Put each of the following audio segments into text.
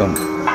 வணக்கம்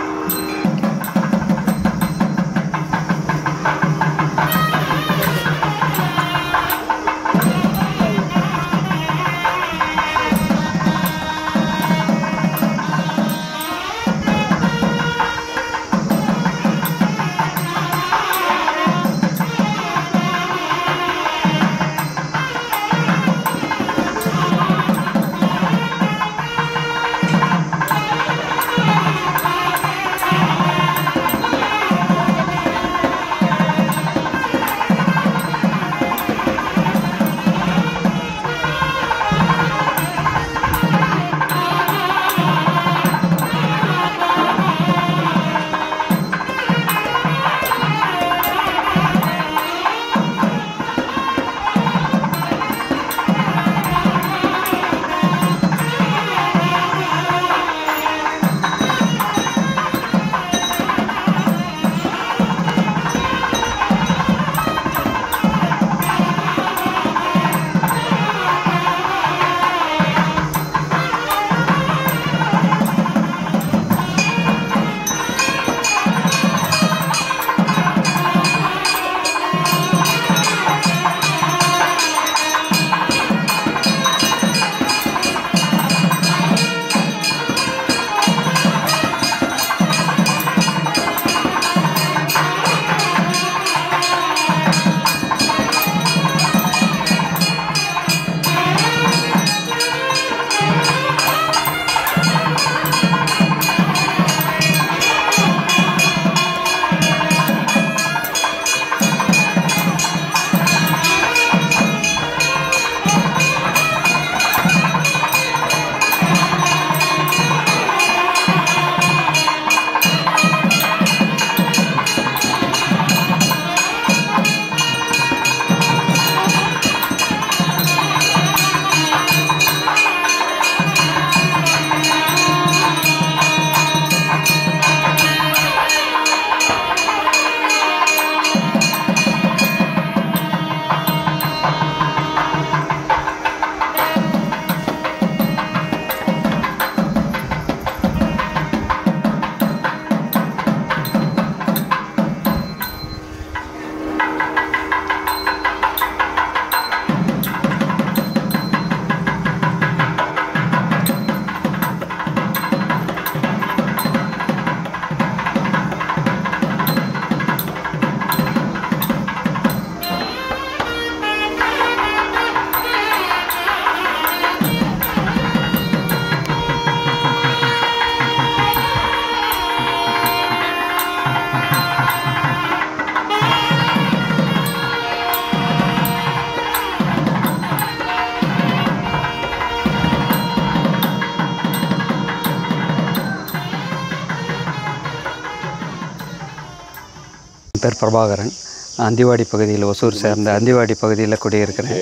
என் பேர் பிரபாகரன் நான் அந்திவாடி பகுதியில் ஒசூர் சேர்ந்த அந்திவாடி பகுதியில் குடியிருக்கிறேன்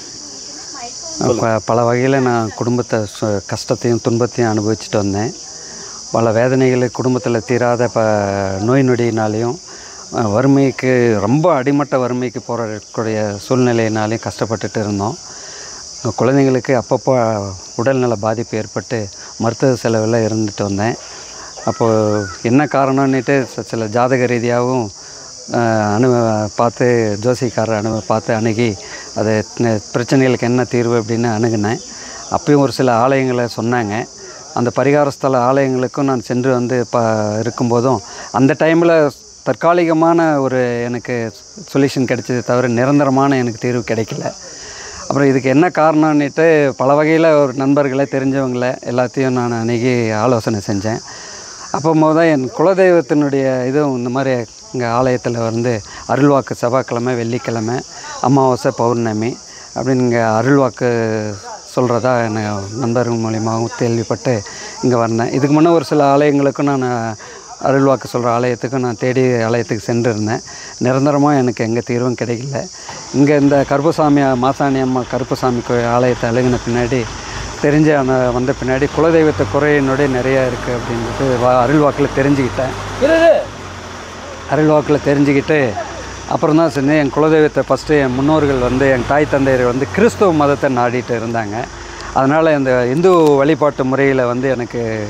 ப பல வகையில் நான் குடும்பத்தை சு- கஷ்டத்தையும் துன்பத்தையும் அனுபவிச்சுட்டு வந்தேன் பல வேதனைகள் குடும்பத்தில் தீராத ப நோய் நொடியினாலையும் அஹ், வறுமைக்கு ரொம்ப அடிமட்ட வறுமைக்கு போகக்கூடிய சூழ்நிலையினாலையும் கஷ்டப்பட்டுட்டு இருந்தோம் குழந்தைங்களுக்கு அப்பப்போ உடல்நல பாதிப்பு ஏற்பட்டு மருத்துவ செலவில் இருந்துட்டு வந்தேன் அப்போது என்ன காரணம்னுட்டு ச- சில ஜாதக ரீதியாகவும் அஹ், அனு பார்த்து ஜோசிக்காரர் அனு பார்த்து அணுகி அது ந- பிரச்சனைகளுக்கு என்ன தீர்வு அப்படின்னு அணுகுனேன் அப்பயும் ஒரு சில ஆலயங்களை சொன்னாங்க அந்த பரிகார ஸ்தல ஆலயங்களுக்கும் நான் சென்று வந்து ப இருக்கும்போதும் அந்த டைமில் தற்காலிகமான ஒரு எனக்கு சொல்யூஷன் கிடைச்சது தவிர நிரந்தரமான எனக்கு தீர்வு கிடைக்கல அப்புறம் இதுக்கு என்ன காரணம்னுட்டு பல வகையில் ஒரு நண்பர்களை தெரிஞ்சவங்களை எல்லாத்தையும் நான் அணுகி ஆலோசனை செஞ்சேன் அப்போ தான் என் குலதெய்வத்தினுடைய இதுவும் இந்த மாதிரி இங்கே ஆலயத்தில் வந்து அருள்வாக்கு செவ்வாய்க்கிழமை வெள்ளிக்கிழமை அமாவாசை பௌர்ணமி அப்படின்னு இங்கே அருள்வாக்கு சொல்கிறதா என்ன நண்பர்கள் மூலியமாகவும் கேள்விப்பட்டு இங்கே வந்தேன் இதுக்கு முன்னே ஒரு சில ஆலயங்களுக்கும் நான் அருள்வாக்கு சொல்கிற ஆலயத்துக்கும் நான் தேடி ஆலயத்துக்கு சென்றிருந்தேன் நிரந்தரமாக எனக்கு எங்கே தீர்வும் கிடைக்கல இங்கே இந்த கருப்பசாமி மாசாணி அம்மா கருப்பசாமி கோயில் ஆலயத்தை அழுகின பின்னாடி தெரிஞ்ச அந்த வந்த பின்னாடி குலதெய்வத்தை குறையினுடைய நிறைய இருக்குது அப்படின்றது வா அருள்வாக்கில் தெரிஞ்சுக்கிட்டேன் அருள்வாக்கில் தெரிஞ்சுக்கிட்டு அப்புறம் தான் செஞ்சேன் என் குலதெய்வத்தை ஃபஸ்ட்டு என் முன்னோர்கள் வந்து என் தாய் தந்தையர் வந்து கிறிஸ்துவ மதத்தை நாடிட்டு இருந்தாங்க அதனால் இந்த இந்து வழிபாட்டு முறையில் வந்து எனக்கு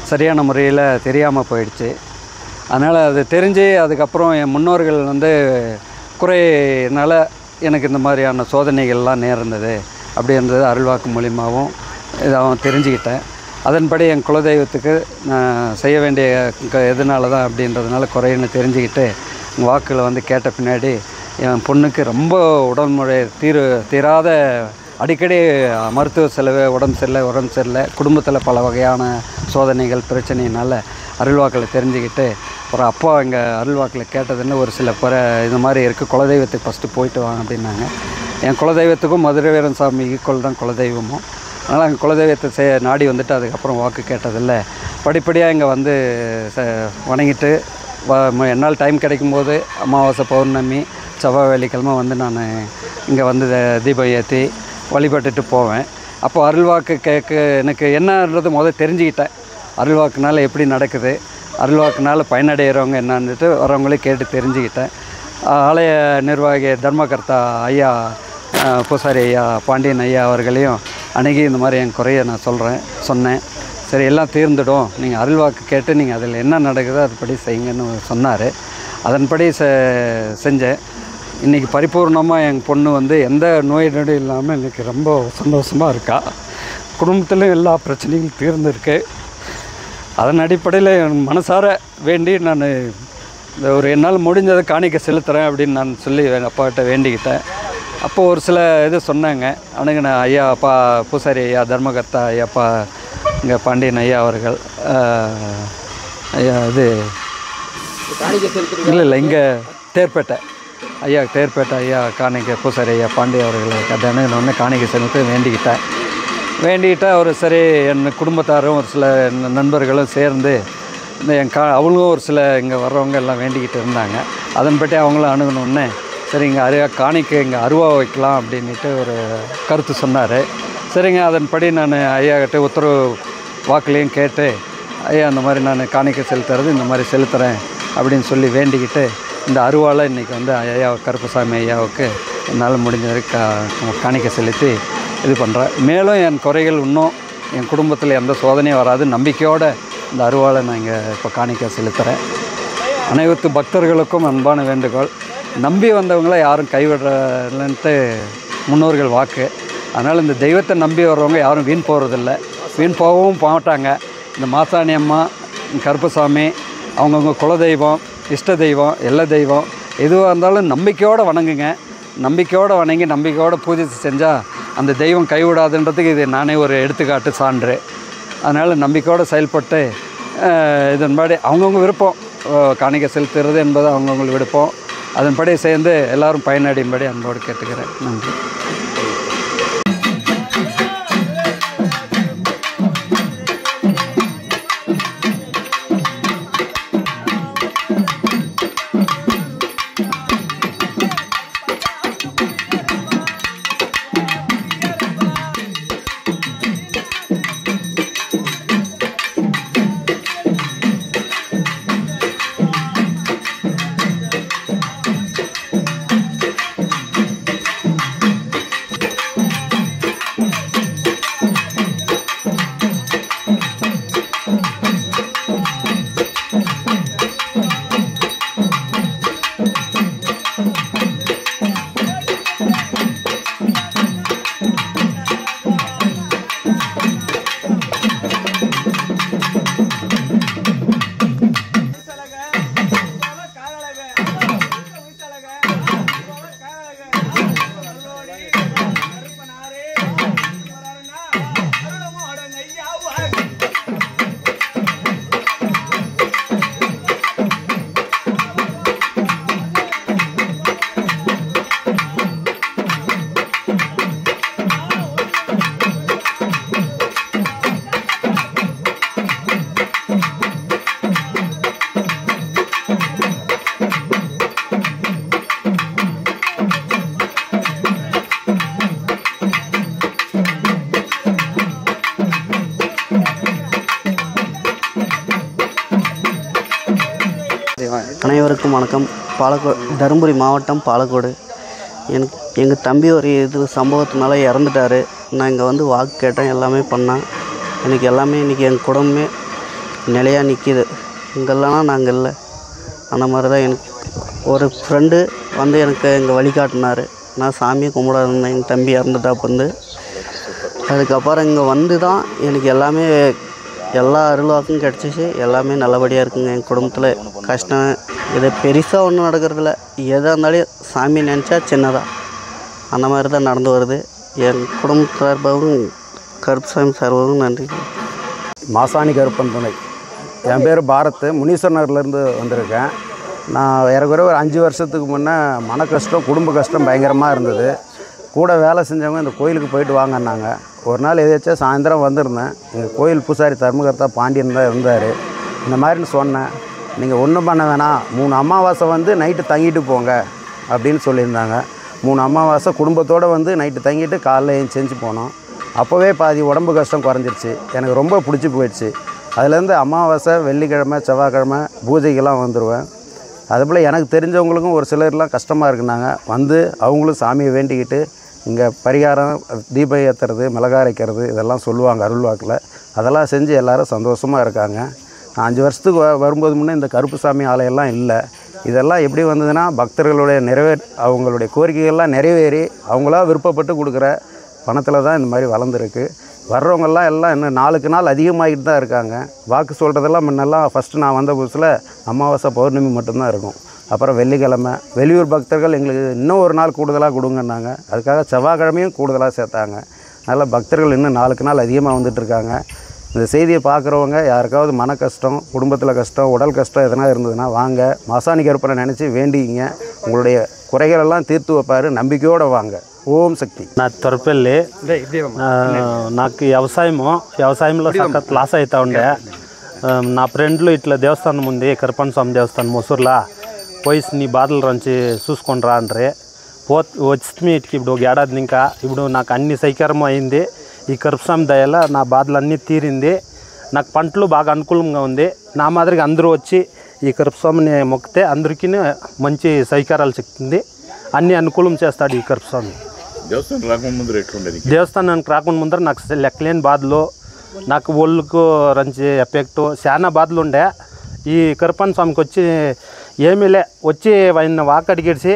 சரியான முறையில் தெரியாமல் போயிடுச்சு அதனால் அது தெரிஞ்சு அதுக்கப்புறம் என் முன்னோர்கள் வந்து குறையினால எனக்கு இந்த மாதிரியான சோதனைகள்லாம் நேர்ந்தது அப்படின்றது அருள்வாக்கு மூலியமாகவும் இதாகவும் தெரிஞ்சுக்கிட்டேன் அதன்படி என் குலதெய்வத்துக்கு நான் செய்ய வேண்டிய க- எதனால தான் அப்படின்றதுனால குறைன்னு தெரிஞ்சுக்கிட்டு உங்கள் வாக்குகளை வந்து கேட்ட பின்னாடி என் பொண்ணுக்கு ரொம்ப உடம்புடைய தீரு தீராத அடிக்கடி மருத்துவ செலவு உடம்பு சரியில்லை உடம்பு சரியில்லை குடும்பத்தில் பல வகையான சோதனைகள் பிரச்சனையினால அருள்வாக்கில் தெரிஞ்சுக்கிட்டு அப்புறம் அப்பா இங்கே அருள்வாக்கில் கேட்டதுன்னு ஒரு சில பிற இது மாதிரி இருக்குது குலதெய்வத்துக்கு ஃபஸ்ட்டு போயிட்டு வாங்க அப்படின்னாங்க என் குலதெய்வத்துக்கும் மதுரை வீரன் சாமி ஈக்குவல் தான் குலதெய்வமும் அதனால் அங்கே குலதெய்வத்தை செ நாடி வந்துட்டு அதுக்கப்புறம் வாக்கு கேட்டதில்ல படிப்படியாக இங்கே வந்து ச வணங்கிட்டு வ- ம- என்னால் டைம் கிடைக்கும்போது அமாவாசை பௌர்ணமி செவ்வாய் வெள்ளிக்கிழமை வந்து நான் இங்கே வந்து த- தீபம் ஏற்றி வழிபட்டுட்டு போவேன் அப்போ அருள்வாக்கு கேட்க எனக்கு என்னன்றது முதல் தெரிஞ்சுக்கிட்டேன் அருள்வாக்குனால எப்படி நடக்குது அருள்வாக்குனால பயனடைகிறவங்க என்னன்னுட்டு வரவங்களே கேட்டு தெரிஞ்சுக்கிட்டேன் ஆலய நிர்வாகி தர்மகர்த்தா ஐயா அஹ், பூசாரி ஐயா பாண்டியன் ஐயா அவர்களையும் அணுகி இந்த மாதிரி என் குறைய நான் சொல்கிறேன் சொன்னேன் சரி எல்லாம் தீர்ந்துடும் நீங்கள் அருள்வாக்கு கேட்டு நீங்கள் அதில் என்ன நடக்குதோ அதுபடி செய்யுங்கன்னு சொன்னார் அதன்படி செ செஞ்சேன் இன்றைக்கி பரிபூர்ணமாக என் பொண்ணு வந்து எந்த நோய் நொடி இல்லாமல் எனக்கு ரொம்ப சந்தோஷமாக இருக்கா குடும்பத்திலும் எல்லா பிரச்சனையும் தீர்ந்துருக்கு அதன் அடிப்படையில் என் மனசார வேண்டி நான் இந்த ஒரு என்னால் முடிஞ்சதை காணிக்க செலுத்துகிறேன் அப்படின்னு நான் சொல்லி எங்கள் அப்பாக்கிட்ட வேண்டிக்கிட்டேன் அப்போ ஒரு சில இது சொன்னாங்க அணுகுன ஐயா அப்பா பூசாரி ஐயா தர்மகர்த்தா ஐயாப்பா இங்கே பாண்டியன் ஐயா அவர்கள் ஆஹ், ஐயா இது இல்லை இல்லை இங்கே தேர்பேட்டை ஐயா தேர்பேட்டை ஐயா காணிக்கை பூசாரி ஐயா பாண்டிய அவர்கள் தினொன்று காணிக்கை செலுத்தி வேண்டிக்கிட்டேன் வேண்டிக்கிட்டு அவர் சரி என் குடும்பத்தாரும் ஒரு சில ந- நண்பர்களும் சேர்ந்து இந்த என் கா அவங்களும் ஒரு சில இங்கே வர்றவங்க எல்லாம் வேண்டிக்கிட்டு இருந்தாங்க அதன்படி அவங்களும் அணுகணுன்னே சரி இங்கே அருவா காணிக்கை இங்கே அருவா வைக்கலாம் அப்படின்ட்டு ஒரு கருத்து சொன்னார் சரிங்க அதன்படி நான் ஐயா கிட்ட உத்தரவு வாக்குலையும் கேட்டு ஐயா இந்த மாதிரி நான் காணிக்கை செலுத்துறது இந்த மாதிரி செலுத்துகிறேன் அப்படின்னு சொல்லி வேண்டிக்கிட்டு இந்த அருவாலை இன்றைக்கி வந்து ஐயா கருப்பசாமி ஐயாவுக்கு என்னால் முடிஞ்ச வரைக்கும் கா காணிக்கை செலுத்தி இது பண்ணுறேன் மேலும் என் குறைகள் இன்னும் என் குடும்பத்தில் எந்த சோதனையும் வராது நம்பிக்கையோடு இந்த அருவாலை நான் இங்கே இப்போ காணிக்கை செலுத்துகிறேன் அனைத்து பக்தர்களுக்கும் அன்பான வேண்டுகோள் நம்பி வந்தவங்கள யாரும் கைவிடுறலன்ட்டு முன்னோர்கள் வாக்கு அதனால் இந்த தெய்வத்தை நம்பி வர்றவங்க யாரும் வீண் போகிறதில்ல வீண் போகவும் மாட்டாங்க இந்த மாசாணி அம்மா கருப்பசாமி அவங்கவுங்க குலதெய்வம் இஷ்ட தெய்வம் எல்லா தெய்வம் எதுவாக இருந்தாலும் நம்பிக்கையோடு வணங்குங்க நம்பிக்கையோடு வணங்கி நம்பிக்கையோடு பூஜை செஞ்சால் அந்த தெய்வம் கைவிடாதுன்றதுக்கு இது நானே ஒரு எடுத்துக்காட்டு சான்று அதனால் நம்பிக்கையோடு செயல்பட்டு அஹ், இதன்படி அவங்கவுங்க விருப்பம் அஹ், காணிக்கை செலுத்துறது என்பது அவங்கவுங்க விருப்பம் அதன்படி சேர்ந்து எல்லாரும் பயனடையும்படி அன்போடு கேட்டுக்கிறேன் நன்றி அனைவருக்கும் வணக்கம் பாலக்கோ தருமபுரி மாவட்டம் பாலக்கோடு எனக்கு எங்கள் தம்பி ஒரு இது சம்பவத்தினால இறந்துட்டார் நான் இங்கே வந்து வாக்கு கேட்டேன் எல்லாமே பண்ணேன் எனக்கு எல்லாமே இன்றைக்கி என் குடும்பமே நிலையாக நிற்கிது இங்கெல்லாம் நாங்கள் இல்லை அந்த மாதிரி தான் எனக்கு ஒரு ஃப்ரெண்டு வந்து எனக்கு இங்கே வழிகாட்டினார் நான் சாமியை கும்பிட இருந்தேன் எங்கள் தம்பி இறந்துட்டா வந்து அதுக்கப்புறம் இங்கே வந்து தான் எனக்கு எல்லாமே எல்லா அருள்வாக்கும் கிடச்சிச்சு எல்லாமே நல்லபடியாக இருக்குங்க என் குடும்பத்தில் கஷ்டம் இது பெருசாக ஒன்றும் நடக்கிறதில்ல எதாக இருந்தாலும் சாமி நினச்சா சின்னதாக அந்த மாதிரி தான் நடந்து வருது என் குடும்ப சார்பாகவும் கருப்புசாமி சார்பாகவும் நன்றி மாசாணி கருப்பன் துணை என் பேர் பாரத் முனீஸ்வர நகர்லேருந்து வந்திருக்கேன் நான் ஏறக்குறைய ஒரு அஞ்சு வருஷத்துக்கு முன்னே மன கஷ்டம் குடும்ப கஷ்டம் பயங்கரமாக இருந்தது கூட வேலை செஞ்சவங்க இந்த கோயிலுக்கு போயிட்டு வாங்கன்னாங்க ஒரு நாள் எதாச்சும் சாயந்தரம் வந்திருந்தேன் எங்கள் கோயில் பூசாரி தர்மகர்த்தா பாண்டியன் தான் இருந்தார் இந்த மாதிரின்னு சொன்னேன் நீங்கள் ஒன்றும் பண்ண வேணாம் மூணு அமாவாசை வந்து நைட்டு தங்கிட்டு போங்க அப்படின்னு சொல்லியிருந்தாங்க மூணு அமாவாசை குடும்பத்தோடு வந்து நைட்டு தங்கிட்டு காலைல ஏன் செஞ்சு போனோம் அப்போவே பாதி உடம்பு கஷ்டம் குறைஞ்சிருச்சு எனக்கு ரொம்ப பிடிச்சி போயிடுச்சு அதுலேருந்து அமாவாசை வெள்ளிக்கிழமை செவ்வாய்க்கிழமை பூஜைக்கெல்லாம் வந்துடுவேன் அதுபோல் எனக்கு தெரிஞ்சவங்களுக்கும் ஒரு சிலர்லாம் கஷ்டமாக இருக்குனாங்க வந்து அவங்களும் சாமியை வேண்டிக்கிட்டு இங்கே பரிகாரம் தீபம் ஏற்றுறது மிளகா அரைக்கிறது இதெல்லாம் சொல்லுவாங்க அருள்வாக்கில் அதெல்லாம் செஞ்சு எல்லாரும் சந்தோஷமாக இருக்காங்க நான் அஞ்சு வருஷத்துக்கு வ- வரும்போது முன்னே இந்த கருப்பு சாமி ஆலயம்லாம் இல்லை இதெல்லாம் எப்படி வந்ததுன்னா பக்தர்களுடைய நிறைவே அவங்களுடைய கோரிக்கைகள்லாம் நிறைவேறி அவங்களா விருப்பப்பட்டு கொடுக்குற பணத்தில் தான் இந்த மாதிரி வளர்ந்துருக்கு வர்றவங்கெல்லாம் எல்லாம் இன்னும் நாளுக்கு நாள் அதிகமாகிட்டு தான் இருக்காங்க வாக்கு சொல்கிறதெல்லாம் முன்னெல்லாம் ஃபஸ்ட்டு நான் வந்த புதுசில் அமாவாசை பௌர்ணமி மட்டும்தான் இருக்கும் அப்புறம் வெள்ளிக்கிழமை வெளியூர் பக்தர்கள் எங்களுக்கு இன்னும் ஒரு நாள் கூடுதலாக கொடுங்கன்னாங்க அதுக்காக செவ்வாய்க்கிழமையும் கூடுதலாக சேர்த்தாங்க அதனால் பக்தர்கள் இன்னும் நாளுக்கு நாள் அதிகமாக வந்துட்டு இருக்காங்க இந்த செய்தியை பார்க்குறவங்க யாருக்காவது மன கஷ்டம் குடும்பத்தில் கஷ்டம் உடல் கஷ்டம் எதனா இருந்ததுன்னா வாங்க மாசாணி கருப்பனை நினச்சி வேண்டிங்க உங்களுடைய குறைகளெல்லாம் தீர்த்து வைப்பார் நம்பிக்கையோடு வாங்க ఓం శక్తి నా తొరపల్లి ఆ, నాకు వ్యవసాయము వ్యవసాయంలో సఖత్ లాస్ అవుతా ఉండే ఆ, నా ఫ్రెండ్లు ఇట్లా దేవస్థానం ఉంది కరపన్ స్వామి దేవస్థానం మొసూర్లా పోయి నీ బాధలు రంచి చూసుకొని రా అండ్రి పో వచ్చి ఇటుకి ఇప్పుడు ఒక ఏడాది ఇంకా ఇప్పుడు నాకు అన్ని సైకర్యం అయింది ఈ కరుపుస్వామి దయల నా బాధలు అన్నీ తీరింది నాకు పంటలు బాగా అనుకూలంగా ఉంది నా మాదిరిగా అందరూ వచ్చి ఈ కరుపుస్వామిని మొక్కితే అందరికీ మంచి సౌకర్యాలు చెప్తుంది అన్ని అనుకూలం చేస్తాడు ఈ కరుపుస్వామి దేవస్థానం రాకముందు ఎట్లుండేది దేవస్థానానికి రాకుండా ముందర నాకు అసలు లెక్కలేని బాధలు నాకు ఒళ్ళుకు రంచి ఎఫెక్ట్ చాలా బాధలు ఉండే ఈ కరుపన్ స్వామికి వచ్చి ఏమీ లే వచ్చి ఆయన వాక్ అడిగేసి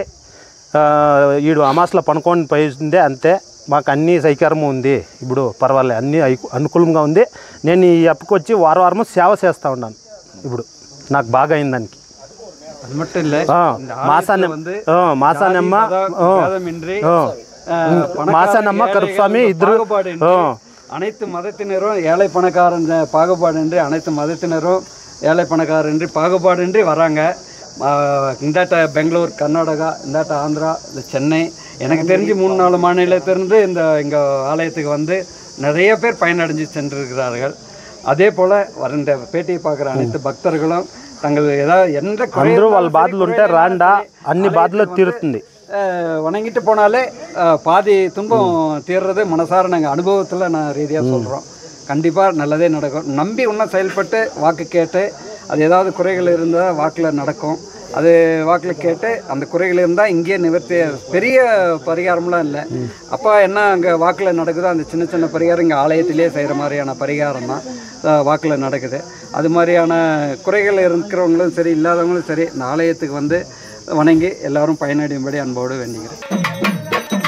ఈడు అమాసలో పనుకొని పోయిందే అంతే మాకు అన్ని సౌకర్యం ఉంది ఇప్పుడు పర్వాలే అన్ని ఐ- అనుకూలంగా ఉంది నేను ఈ అప్పకి వచ్చి వారం వారము సేవ చేస్తూ ఉన్నాను ఇప్పుడు నాకు బాగా అయింది దానికి அது மட்டும் இல்லை ஆ, மாசாணி ஆ, மாசாணி அம்மா ஆ, பேதமின்றி ஆ. அஹ், பணக்கார, மாசாணி அம்மா ஏழைகள் கருப்புசாமி இದ್ರು பாகுபாடின்றி ஆ. அனைத்து மதத்தினரும் ஏழை பணக்காரன் பாகுபாடின்றி அனைத்து மதத்தினரும் ஏழை பணக்காரன்றி பாகுபாடின்றி வராங்க ஆஹ், இந்தாட்ட பெங்களூர் கர்நாடகா இந்தாட்ட ஆந்திரா இல்லை சென்னை எனக்கு தெரிஞ்சு மூணு நாலு மாநிலத்திலிருந்து இந்த இங்கே ஆலயத்துக்கு வந்து நிறைய பேர் பயனடைஞ்சு சென்றிருக்கிறார்கள் அதே போல் வர இந்த பேட்டியை பார்க்குற அனைத்து பக்தர்களும் தங்கள் ஏதாவது எந்த குறை అందరూ వాళ్ళ இருந்தாலும் బాధలు சரி, ఉంటే குறை రాండా இருந்தாலும் சரி, అన్ని బాధలు ஆலயத்துக்கு తీరుతుంది அஹ், வணங்கிட்டு போனாலே அஹ், பாதி துன்பம் தீர்றது மனசார நாங்கள் அனுபவத்தில் நான் ரீதியாக சொல்கிறோம் கண்டிப்பாக நல்லதே நடக்கும் நம்பி இன்னும் செயல்பட்டு வாக்கு கேட்டு அது ஏதாவது குறைகள் இருந்தால் வாக்கில் நடக்கும் அது வாக்கில் கேட்டு அந்த குறைகள் இருந்தால் இங்கேயே நிவர்த்தி பெரிய பரிகாரம்லாம் இல்லை அப்போ என்ன அங்கே வாக்கில் நடக்குதோ அந்த சின்ன சின்ன பரிகாரம் இங்கே ஆலயத்திலே செய்கிற மாதிரியான பரிகாரம் தான் வாக்கில் நடக்குது அது மாதிரியான குறைகள் இருக்கிறவங்களும் சரி இல்லாதவங்களும் சரி இந்த ஆலயத்துக்கு வந்து வணங்கி எல்லாரும் பயனடையும்படி அன்போடு வேண்டிக்கிறேன்